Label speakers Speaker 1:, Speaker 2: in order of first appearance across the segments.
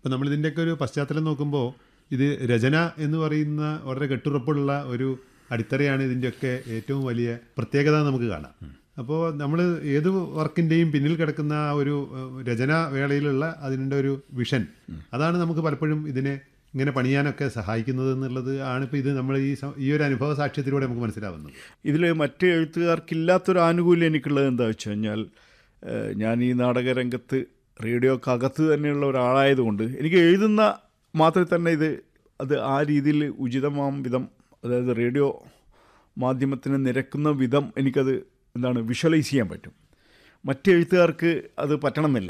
Speaker 1: അപ്പം നമ്മൾ ഇതിൻ്റെയൊക്കെ ഒരു പശ്ചാത്തലം നോക്കുമ്പോൾ ഇത് രചന എന്ന് പറയുന്ന വളരെ കെട്ടുറപ്പുള്ള ഒരു അടിത്തറയാണ് ഇതിൻ്റെയൊക്കെ ഏറ്റവും വലിയ പ്രത്യേകത നമുക്ക് കാണാം അപ്പോൾ നമ്മൾ ഏത് വർക്കിൻ്റെയും പിന്നിൽ കിടക്കുന്ന ആ ഒരു ഏഹ്, രചനാ വേളയിലുള്ള അതിൻ്റെ ഒരു വിഷൻ അതാണ് നമുക്ക് പലപ്പോഴും ഇതിനെ ഇങ്ങനെ പണിയാനൊക്കെ സഹായിക്കുന്നത് എന്നുള്ളത് ആണ് ഇപ്പോൾ ഇത് നമ്മൾ ഈ സ- ഈ ഒരു അനുഭവ സാക്ഷ്യത്തിലൂടെ നമുക്ക് മനസ്സിലാവുന്നത്
Speaker 2: ഇതിൽ മറ്റ് എഴുത്തുകാർക്കില്ലാത്തൊരു ആനുകൂല്യം എനിക്കുള്ളത് എന്താ വെച്ച് കഴിഞ്ഞാൽ ഏഹ്, ഞാൻ ഈ നാടകരംഗത്ത് റേഡിയോക്കകത്ത് തന്നെയുള്ള ഒരാളായതുകൊണ്ട് എനിക്ക് എഴുതുന്ന മാത്രമേ തന്നെ ഇത് അത് ആ രീതിയിൽ ഉചിതമാം വിധം അതായത് റേഡിയോ മാധ്യമത്തിന് നിരക്കുന്ന വിധം എനിക്കത് എന്താണ് വിഷ്വലൈസ് ചെയ്യാൻ പറ്റും മറ്റ് എഴുത്തുകാർക്ക് അത് പറ്റണമെന്നില്ല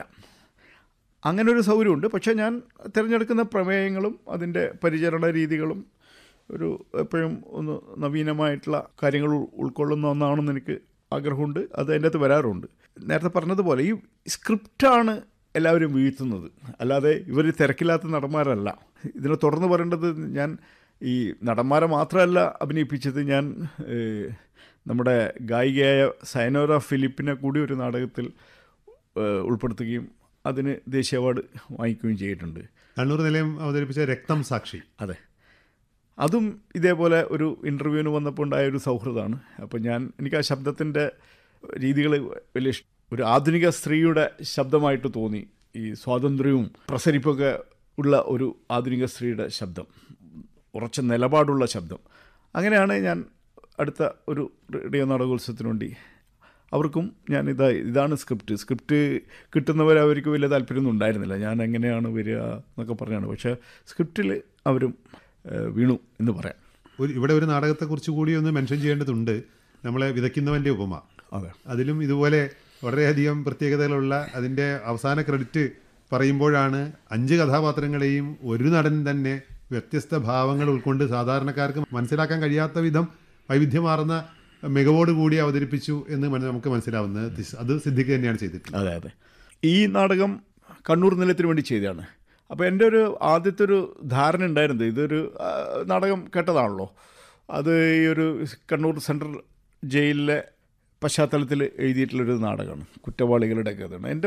Speaker 2: അങ്ങനെ ഒരു സൗകര്യമുണ്ട് പക്ഷേ ഞാൻ തിരഞ്ഞെടുക്കുന്ന പ്രമേയങ്ങളും അതിൻ്റെ പരിചരണ രീതികളും ഒരു എപ്പോഴും ഒന്ന് നവീനമായിട്ടുള്ള കാര്യങ്ങൾ ഉൾ- ഉൾക്കൊള്ളുന്ന ഒന്നാണെന്ന് എനിക്ക് ആഗ്രഹമുണ്ട് അത് അതിൻ്റെ അകത്ത് വരാറുണ്ട് നേരത്തെ പറഞ്ഞതുപോലെ ഈ സ്ക്രിപ്റ്റാണ് എല്ലാവരും വീഴ്ത്തുന്നത് അല്ലാതെ ഇവർ തിരക്കില്ലാത്ത നടന്മാരല്ല ഇതിനെ തുടർന്ന് പറയേണ്ടത് ഞാൻ ഈ നടന്മാരെ മാത്രമല്ല അഭിനയിപ്പിച്ചത് ഞാൻ ഏഹ്, നമ്മുടെ ഗായികയായ സൈനോര ഫിലിപ്പിനെ കൂടി ഒരു നാടകത്തിൽ ഏഹ്, ഉൾപ്പെടുത്തുകയും അതിന് ദേശീയ അവാർഡ് വാങ്ങിക്കുകയും ചെയ്തിട്ടുണ്ട്
Speaker 1: കണ്ണൂർ നിലയം അവതരിപ്പിച്ച രക്തം സാക്ഷി
Speaker 2: അതെ അതും ഇതേപോലെ ഒരു ഇൻ്റർവ്യൂവിന് വന്നപ്പോൾ ഉണ്ടായ ഒരു സൗഹൃദമാണ് അപ്പോൾ ഞാൻ എനിക്ക് ആ ശബ്ദത്തിൻ്റെ രീതികൾ വലിയ ഇഷ്- ഒരു ആധുനിക സ്ത്രീയുടെ ശബ്ദമായിട്ട് തോന്നി ഈ സ്വാതന്ത്ര്യവും പ്രസരിപ്പൊക്കെ ഉള്ള ഒരു ആധുനിക സ്ത്രീയുടെ ശബ്ദം ഉറച്ച നിലപാടുള്ള ശബ്ദം അങ്ങനെയാണ് ഞാൻ അടുത്ത ഒരു റേഡിയോ നാടകോത്സവത്തിന് വേണ്ടി അവർക്കും ഞാൻ ഇതാ ഇതാണ് സ്ക്രിപ്റ്റ് സ്ക്രിപ്റ്റ് കിട്ടുന്നവരെ അവർക്ക് വലിയ താല്പര്യമൊന്നും ഉണ്ടായിരുന്നില്ല ഞാൻ എങ്ങനെയാണ് വരിക എന്നൊക്കെ പറഞ്ഞാണ് പക്ഷേ സ്ക്രിപ്റ്റിൽ അവരും ഏഹ്, വീണു എന്ന് പറയാം
Speaker 1: ഒരു ഇവിടെ ഒരു നാടകത്തെക്കുറിച്ച് കൂടി ഒന്ന് മെൻഷൻ ചെയ്യേണ്ടതുണ്ട് നമ്മളെ വിതയ്ക്കുന്നവൻ്റെ ഉപമ
Speaker 2: അതെ
Speaker 1: അതിലും ഇതുപോലെ വളരെയധികം പ്രത്യേകതകളുള്ള അതിൻ്റെ അവസാന ക്രെഡിറ്റ് പറയുമ്പോഴാണ് അഞ്ച് കഥാപാത്രങ്ങളെയും ഒരു നടൻ തന്നെ വ്യത്യസ്ത ഭാവങ്ങൾ ഉൾക്കൊണ്ട് സാധാരണക്കാർക്ക് മനസ്സിലാക്കാൻ കഴിയാത്ത വിധം വൈവിധ്യമാർന്ന മികവോട് കൂടി അവതരിപ്പിച്ചു എന്ന് മന- നമുക്ക് മനസ്സിലാവുന്നത് ദിസ്- അത് സിദ്ധിക്ക് തന്നെയാണ് ചെയ്തിട്ടുള്ളത്
Speaker 2: അതെ അതെ ഈ നാടകം കണ്ണൂർ നിലയത്തിന് വേണ്ടി ചെയ്തതാണ് അപ്പോൾ എൻ്റെ ഒരു ആദ്യത്തെ ഒരു ധാരണ ഉണ്ടായിരുന്നത് ഇതൊരു ആ, നാടകം കേട്ടതാണല്ലോ അത് ഈ ഒരു കണ്ണൂർ സെൻട്രൽ ജയിലിലെ പശ്ചാത്തലത്തിൽ എഴുതിയിട്ടുള്ളൊരു നാടകമാണ് കുറ്റവാളികളുടെ കഥയാണ് എൻ്റെ